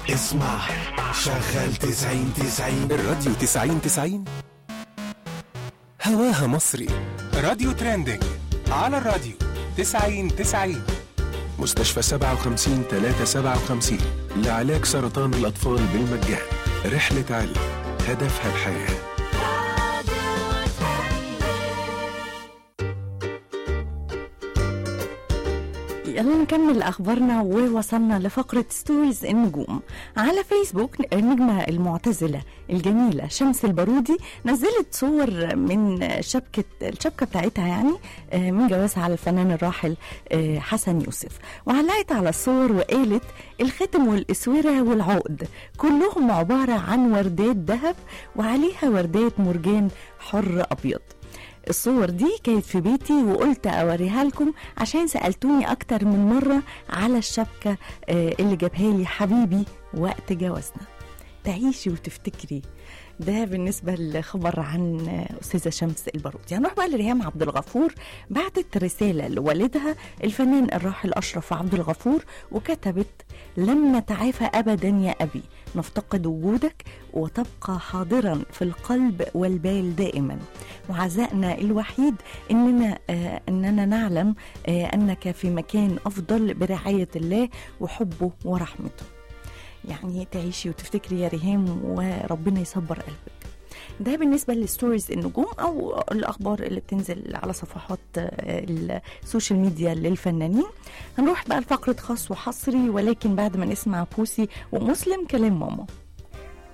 اسمع شغل تسعين تسعين الراديو 90 90 هواها مصري راديو ترندنج على الراديو 90 90 مستشفى 57 357 لعلاج سرطان الأطفال بالمجان رحلة علم هدفها الحياه يلا نكمل اخبارنا ووصلنا لفقره ستوريز النجوم على فيسبوك النجمه المعتزله الجميله شمس البارودي نزلت صور من شبكه الشبكه بتاعتها يعني آه، من جوازها على الفنان الراحل آه، حسن يوسف وعلقت على الصور وقالت الختم والاسوره والعقد كلهم عباره عن وردات ذهب وعليها وردات مرجان حر ابيض الصور دي كانت في بيتي وقلت اوريها لكم عشان سالتوني اكتر من مره على الشبكه آه، اللي جابها لي حبيبي وقت جوازنا تعيشي وتفتكري ده بالنسبة لخبر عن أستاذة شمس البارودي هنروح بقى لريهام عبد الغفور بعتت رسالة لوالدها الفنان الراحل أشرف عبد الغفور وكتبت لن نتعافى أبدا يا أبي نفتقد وجودك وتبقى حاضرا في القلب والبال دائما وعزائنا الوحيد اننا آه اننا نعلم آه انك في مكان افضل برعايه الله وحبه ورحمته يعني تعيشي وتفتكري يا ريهام وربنا يصبر قلبك ده بالنسبة لستوريز النجوم أو الأخبار اللي بتنزل على صفحات آه، السوشيال ميديا للفنانين هنروح بقى لفقرة خاص وحصري ولكن بعد ما نسمع بوسي ومسلم كلام ماما